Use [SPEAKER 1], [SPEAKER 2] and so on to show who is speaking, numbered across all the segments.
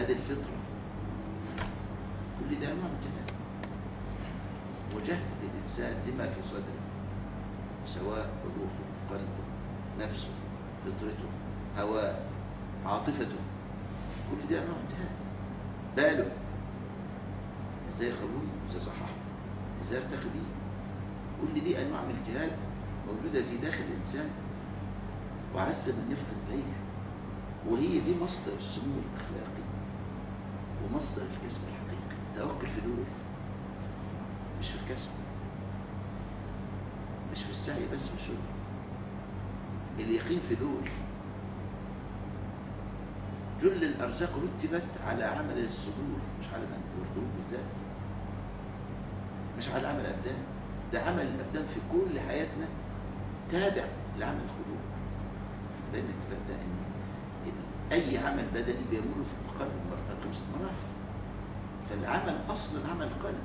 [SPEAKER 1] هذه الفطرة كل ده أنواع من الجهاد وجهد الإنسان لما في صدره سواء روحه قلبه نفسه فطرته هواه عاطفته كل ده أنواع من الجهاد باله ازاي يخرجه ازاي يصححه ازاي يرتقي بيه كل دي انواع من الجهاد موجوده في داخل الانسان وعز من يفطن اليها وهي دي مصدر السمو الاخلاقي ومصدر الكسب الحقيقي توكل في دول مش في الكسب مش في السعي بس في الشغل اليقين في دول جل الأرزاق رتبت على عمل الصدور مش على القلوب بالذات مش على عمل الأبدان ده عمل الأبدان في كل حياتنا تابع لعمل القلوب بين اتفاق ده إن إن أي عمل بدني بيمر في القلب مرة خمسة مراحل فالعمل أصلا عمل القلب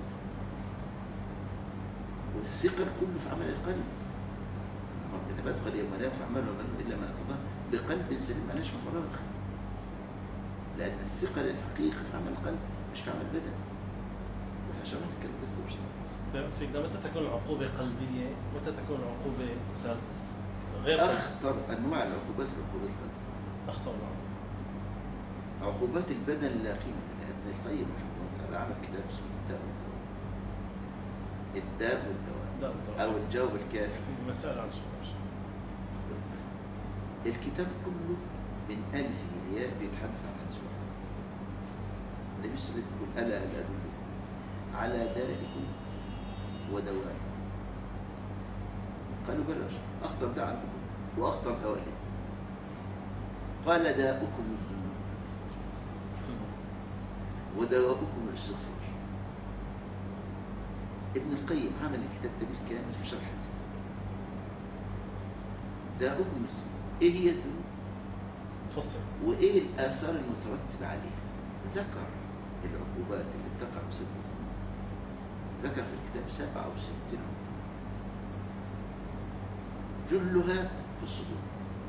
[SPEAKER 1] والثقل كله في عمل القلب ربنا بدخل يوم لا ينفع عمل ومن إلا من أتضاه بقلب سليم معلش فراغ لأن الثقل الحقيقي في عمل القلب مش في عمل البدن واحنا شرحنا الكلام ده في الوصول
[SPEAKER 2] سيدنا متى تكون العقوبة قلبية متى تكون العقوبة مثلا غير قلبية؟
[SPEAKER 1] أخطر أنواع العقوبات عقوبات القلب
[SPEAKER 2] أخطر العقوبة
[SPEAKER 1] عقوبات البدن لا قيمة لها ابن القيم رحمه الله تعالى عمل كتاب اسمه الداء والدواء الداء والدواء
[SPEAKER 2] ده بالضبط.
[SPEAKER 1] أو الجواب الكافي
[SPEAKER 2] في مسائل عن الشرع
[SPEAKER 1] الكتاب كله من ألف إلياء بيتحدث عن هذا السؤال النبي صلى الله عليه وسلم يقول ألا هل أدلكم على دائكم ودوائكم قالوا بلى أخطر داء عندكم وأخطر دواء لي قال داؤكم الذنوب ودواؤكم الاستغفار ابن القيم عمل الكتاب ده بالكامل في شرح الكتاب داؤكم الذنوب ايه هي الذنوب
[SPEAKER 2] فصل
[SPEAKER 1] وايه الاثار المترتبه عليها ذكر العقوبات اللي بتقع بسبب الذنوب ذكر في الكتاب سبعة أو ستين عقوبة جلها في الصدور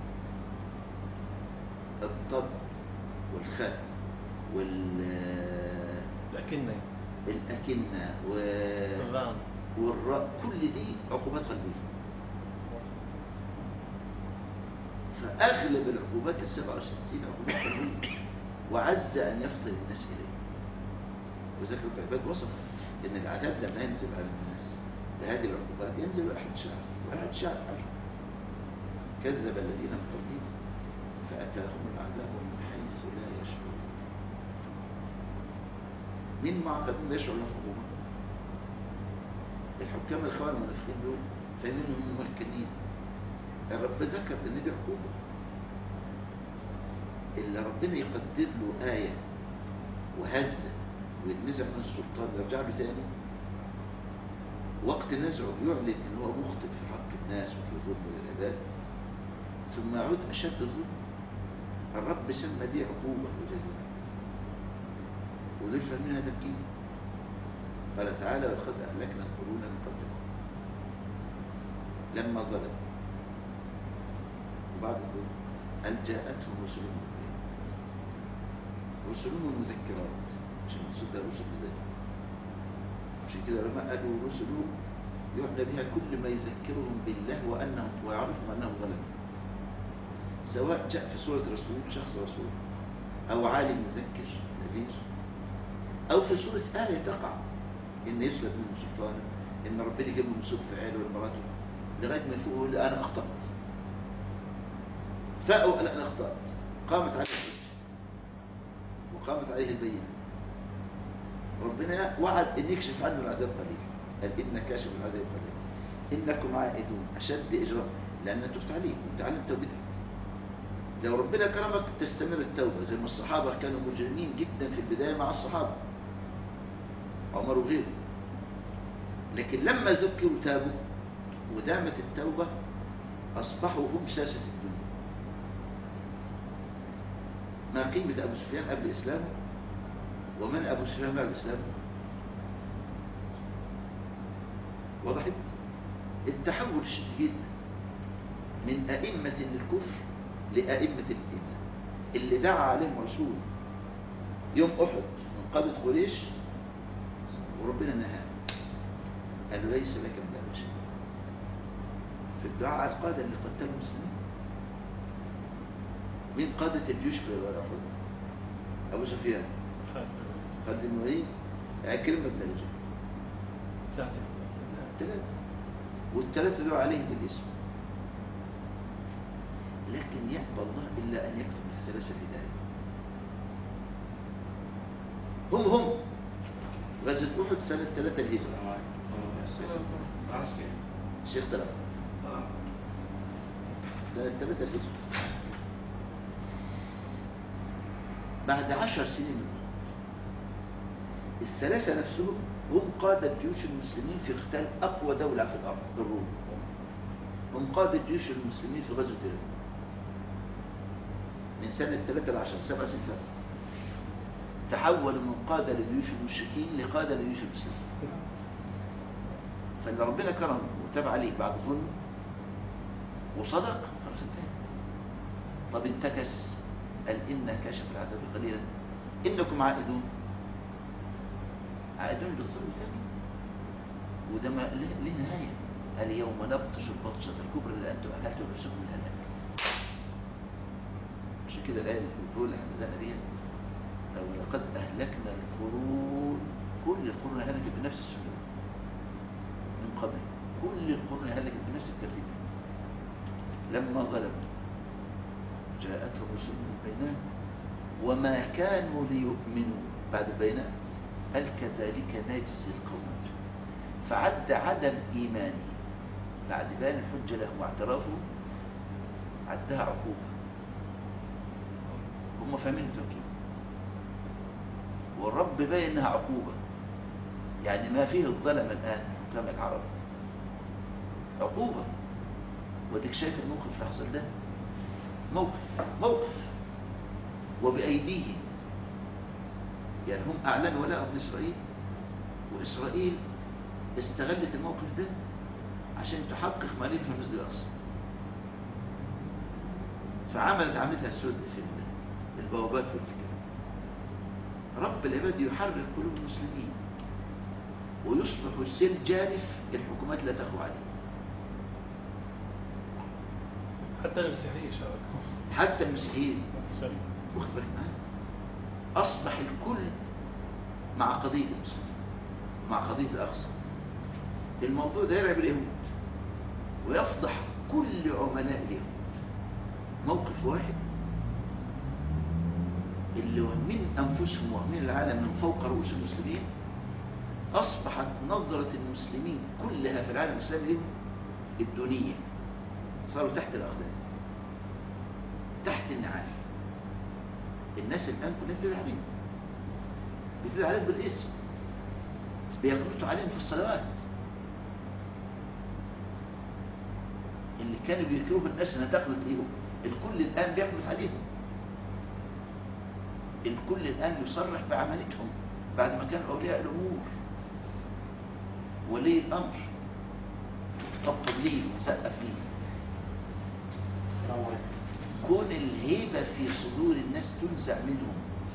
[SPEAKER 1] الطب والخد وال
[SPEAKER 2] لكن
[SPEAKER 1] الأكنة و...
[SPEAKER 2] الغام
[SPEAKER 1] والراء كل دي عقوبات قلبية فأغلب العقوبات السبعة وستين عقوبات قلبية وعز أن يفضل الناس إليه وذلك العباد وصف أن العذاب لما ينزل على الناس بهذه العقوبات ينزل واحد شهر واحد شهر كذب الذين من قبلهم فأتاهم العذاب من حيث لا يشعرون مين معقدين بيشعر الحكومة الحكام الخوان المنافقين دول فاهمينهم ممكنين الرب ذكر ان دي عقوبة اللي ربنا يقدر له آية وهزة ويتنزع من السلطان ويرجع له تاني وقت نزعه يعلن ان هو مخطئ في حق الناس وفي ظلم العباد ثم يعود اشد ظلم الرب سمى دي عقوبة وجزاء ودول فاهمين هذا الدين قال تعالى وقد أهلكنا القرون من قبلكم لما ظلم وبعد الظلم قال جاءتهم رسلهم بالبينات. رسلهم المذكرات مش المقصود ده رسل بذلك عشان كده العلماء قالوا رسله يعنى بها كل ما يذكرهم بالله وأنهم ويعرفهم أنهم ظلموا سواء جاء في سورة رسول شخص رسول أو عالم يذكر نذير أو في سورة آية تقع إن يسلب منه سلطانه إن ربنا يجيب له مسوق في عياله ومراته لغاية ما يفوق يقول أنا أخطأت فاقوا قال أنا أخطأت قامت عليه الحجة وقامت عليه البينة ربنا وعد إن يكشف عنه العذاب قليل قال إن كاشف العذاب قليل إنكم عائدون أشد إجراء لأن تبت عليك وتعلم توبتك لو ربنا كرمك تستمر التوبة زي ما الصحابة كانوا مجرمين جدا في البداية مع الصحابة عمر وغيره لكن لما ذكروا تابوا ودامت التوبة أصبحوا هم ساسة الدنيا ما قيمة أبو سفيان قبل إسلامه ومن أبو سفيان بعد إسلامه وضحت التحول الشديد جدا من أئمة الكفر لأئمة الإيمان اللي دعا عليهم رسول يوم أحد من قادة قريش وربنا نهى قال له ليس لك من ذلك شيء في الدعاء على القادة اللي قتلوا المسلمين مين قادة الجيوش في أحد أبو سفيان خالد بن الوليد عكرمة بن أبي جهل
[SPEAKER 2] ساعتين
[SPEAKER 1] ثلاثة والثلاثة دعوا عليهم بالاسم لكن يأبى الله إلا أن يكتب الثلاثة في ذلك هم هم غزوة أحد سنة ثلاثة الهجرة الشيخ طلع سنة ثلاثة الهجرة بعد عشر سنين الثلاثة نفسهم هم قادة جيوش المسلمين في قتال أقوى دولة في الأرض الروم هم قادة جيوش المسلمين في غزوة الروم من سنة 3 ل 10 سبع سنين فاتوا. تحولوا من قادة لجيوش المشركين لقادة لجيوش المسلمين فإن ربنا كرم وتاب عليه بعد ظلم وصدق خلاص انتهى طب انتكس قال إن كشف العذاب قليلا إنكم عائدون عائدون للظلم تاني وده ما له له نهاية اليوم نبطش البطشة الكبرى اللي أنتم أهلتم نفسكم الهلاك عشان كده الآية اللي بتقول احنا بدأنا بيها لو لقد أهلكنا القرون كل القرون هلكت بنفس السنة من قبل كل القرون هلكت بنفس الترتيب لما ظلموا جاءتهم رسل بالبينات وما كانوا ليؤمنوا بعد البينات هل كذلك نجزي القوم فعد عدم إيمانه بعد بيان الحجة له واعترافه عدها عقوبة هم فاهمين التركيب والرب باين انها عقوبة يعني ما فيه الظلم الآن كما العرب عقوبة وديك شايف الموقف اللي حصل ده موقف موقف وبأيديهم يعني هم أعلنوا ولاءهم لإسرائيل وإسرائيل استغلت الموقف ده عشان تحقق مالين في المسجد الأقصى فعملت عملتها السود في البوابات والكلام رب العباد يحرر قلوب المسلمين ويصبح السيل جارف الحكومات لا تخو عليه
[SPEAKER 2] حتى المسيحية شاركوا
[SPEAKER 1] حتى المسيحيين
[SPEAKER 2] شاركوا.
[SPEAKER 1] واخد بالك معايا أصبح الكل مع قضية المسلمين مع قضية الأقصى الموضوع ده يرعب اليهود ويفضح كل عملاء اليهود موقف واحد اللي من أنفسهم ومن العالم من فوق رؤوس المسلمين أصبحت نظرة المسلمين كلها في العالم الإسلامي لهم الدونية صاروا تحت الأقدام تحت النعال الناس الآن كلها بتدعي عليهم بتدعي عليهم بالاسم بيغلطوا عليهم في الصلوات اللي كانوا بيكرهوا الناس انها تخلط ليهم الكل الآن بيخلط عليهم الكل الآن يصرح بعملتهم بعد ما كانوا أولياء الأمور ولي الأمر طبطب ليه وسقف ليه
[SPEAKER 3] السلام عليكم
[SPEAKER 1] كون الهيبة في صدور الناس تنزع منهم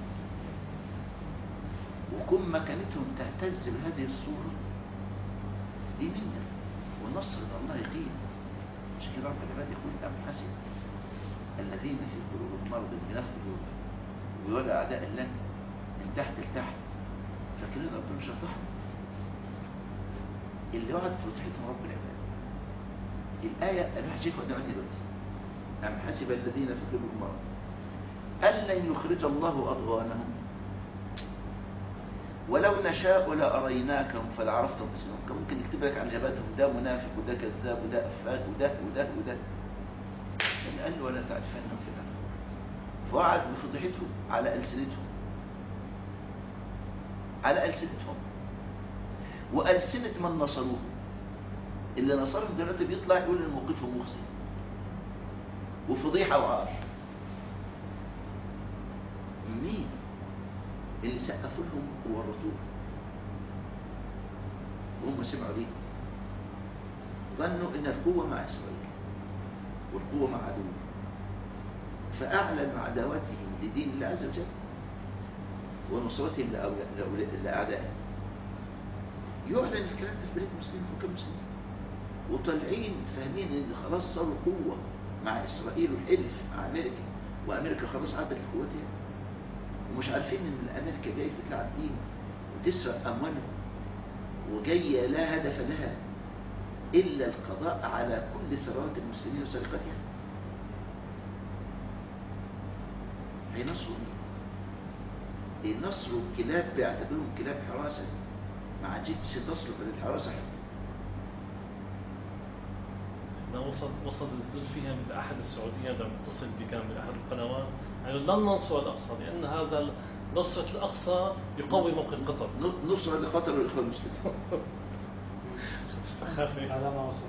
[SPEAKER 1] وكون مكانتهم تهتز بهذه الصورة دي منا والنصر من الله يقين مش كده رب العباد يقول أم حسب الذين في قلوبهم مرض بنخرج ويولى أعداء الله من تحت لتحت فاكرين ربنا مش هيفضحهم اللي وعد فتحتهم رب العباد الآية أنا هشوفها قدام عندي دلوقتي أم حسب الذين في قلوبهم مرض أن لن يخرج الله أضغانهم ولو نشاء لأريناكم فلعرفتم بسمهم كان ممكن نكتب لك عن جبهتهم ده منافق وده كذاب وده أفاك وده وده وده لأن قال له ولا تعرفنهم في الأرض فوعد بفضيحتهم على ألسنتهم على ألسنتهم وألسنة من نصروه اللي نصرهم دلوقتي بيطلع يقول ان موقفهم مخزي وفضيحة وعار مين اللي سقفوا لهم وورطوه وهم سمعوا ليه ظنوا ان القوة مع اسرائيل والقوة مع عدوه فأعلنوا عداوتهم لدين الله عز وجل ونصرتهم لأولياء- لأولياء- لأعدائهم يعلن الكلام ده في بلاد المسلمين وكم مسلمين وطالعين فاهمين ان خلاص صاروا قوة مع اسرائيل والحلف مع امريكا وامريكا خلاص عدت لقوتها ومش عارفين ان امريكا جايه تطلع الدين وتسرق اموالهم وجايه لا هدف لها الا القضاء على كل ثروات المسلمين وسرقتها هينصروا مين؟ ينصروا كلاب بيعتبرهم كلاب حراسه ما عادتش تصلح للحراسه حتى
[SPEAKER 2] سيدنا وصل وصل الدل فيها من احد السعوديه عندما متصل بي كان من احد القنوات قالوا لن ننصر الاقصى لان هذا نصره الاقصى يقوي موقف قطر
[SPEAKER 1] ن- نصرة لقطر والإخوان المسلمين
[SPEAKER 2] السخافه
[SPEAKER 3] هذا ما وصل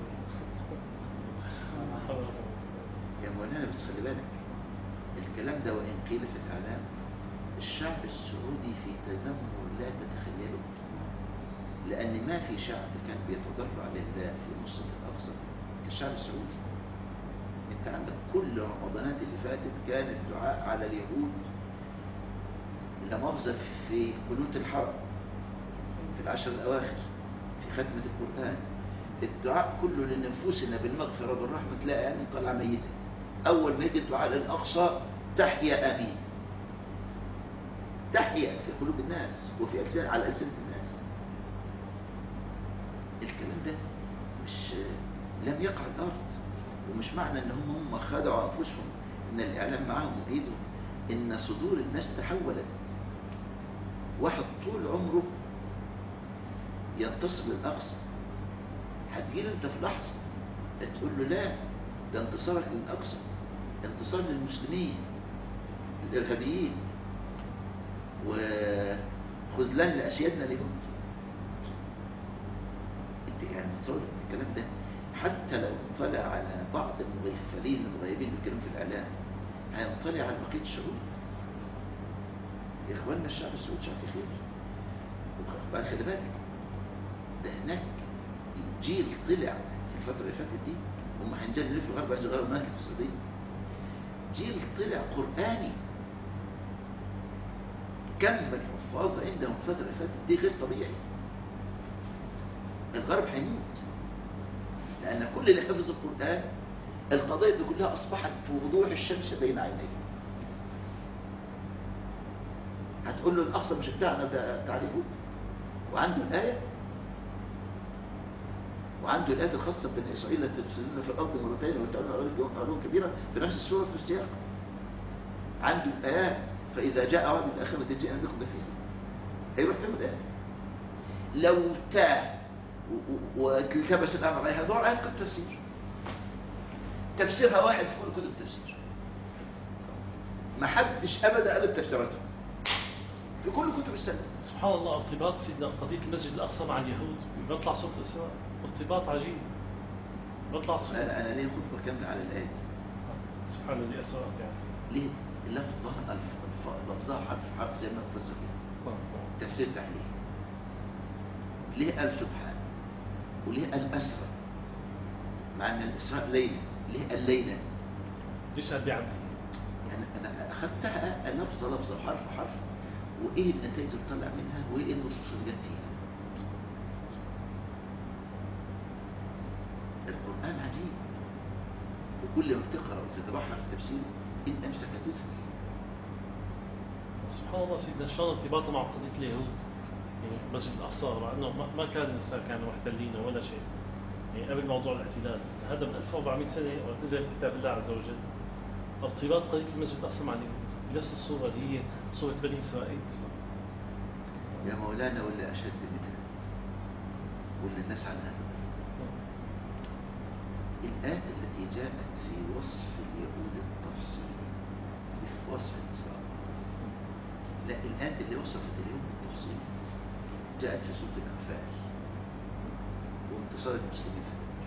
[SPEAKER 1] يا مولانا بس خلي بالك الكلام ده وإن قيل في الإعلام الشعب السعودي في تذمر لا تتخيله لأن ما في شعب كان بيتضرع لله في نصرة الأقصى كالشعب السعودي أنت عندك كل رمضانات اللي فاتت كان الدعاء على اليهود لا مؤاخذة في قنوت الحرم في العشر الأواخر في ختمة القرآن الدعاء كله لنفوسنا بالمغفرة بالرحمة تلاقي آمين طالعة ميتة أول ما يجي الدعاء للأقصى تحيا آمين تحيا في قلوب الناس وفي ألسان على ألسنة الناس الكلام ده مش لم يقع على الأرض ومش معنى ان هم هم خدعوا أنفسهم ان الإعلام معاهم وإيدهم ان صدور الناس تحولت واحد طول عمره ينتصر للأقصى هتجيله انت في لحظة تقول له لا ده انتصارك للأقصى انتصار للمسلمين الإرهابيين وخذلان لأسيادنا اليهود انت يعني تصور الكلام ده حتى لو اطلع على بعض المغفلين الغيبين اللي كانوا في الإعلام هينطلع على بقية الشعوب يا إخواننا الشعب السعودي شعب خير وبعد خلي بالك ده هناك جيل طلع في الفترة اللي فاتت دي هم هنجل نلف الغرب عايز يغيروا المنهج في السعودية جيل طلع قرآني كم من الحفاظ عندهم الفترة اللي فاتت دي غير طبيعي الغرب هيموت لأن كل اللي حفظ القرآن القضايا دي كلها أصبحت في وضوح الشمس بين عينيه هتقول له الأقصى مش بتاعنا ده بتاع اليهود وعنده الآية وعنده الآيات الخاصة بين إسرائيل لا تفسدون في الأرض مرتين وتعلمون علوم كبيرة في نفس السورة في السياق عنده الآيات فإذا جاء وعد الآخرة جئنا بكم فيها هيروح فين الآية لو تاه واتلتبس الأمر عليها دور آيات كتب تفسير تفسيرها واحد في كل كتب التفسير ما حدش أبدا قلب تفسيراته في كل كتب السنة
[SPEAKER 2] سبحان الله ارتباط سيدنا قضيه المسجد الاقصى مع اليهود بيطلع صوت الاسراء ارتباط عجيب بيطلع صوت
[SPEAKER 1] أنا أنا ليه خطبة كاملة على الآية دي
[SPEAKER 2] سبحان الذي اسرى يعني
[SPEAKER 1] ليه لفظها الف... لفظها حرف حرف زي ما تفسر كده تفسير تحليل ليه قال سبحان وليه قال أسرى مع أن الإسراء ليلة ليه قال ليلة
[SPEAKER 2] ليش قال بيعدي
[SPEAKER 1] يعني أنا أخذتها لفظة لفظة حرف حرف وإيه النتائج اللي طلع منها وإيه النصوص اللي جت فيها القرآن عجيب وكل ما تقرأ وتتبحر في تفسيره إن أمسك تزهر
[SPEAKER 2] سبحان الله سيدنا شلون ارتباطه مع قضيه اليهود يعني المسجد الاقصى مع انه ما- ما كان النساء كانوا محتلين ولا شيء يعني قبل موضوع الاعتدال هذا من 1400 سنه ونزل كتاب الله عز وجل ارتباط قضيه المسجد الاقصى مع اليهود بنفس الصوره اللي هي صوره بني اسرائيل
[SPEAKER 1] يا مولانا ولا أشد منها واللي الناس عنها تغفل الآيات التي جاءت في وصف اليهود التفصيلي مش في وصف الإسراء لا الآيات اللي وصفت اليهود التفصيلي جاءت في سورة الأنفال وانتصار المسلمين في بدر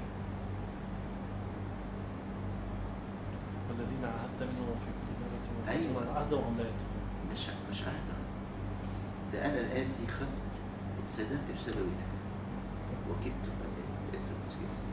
[SPEAKER 2] والذين عاهدت منهم في كل مرة
[SPEAKER 1] أيوة.
[SPEAKER 2] عهدهم لا يتقون
[SPEAKER 1] مش مش عهد ده أنا الآيات دي خدت اتسددت بسببها وكدت في المسجد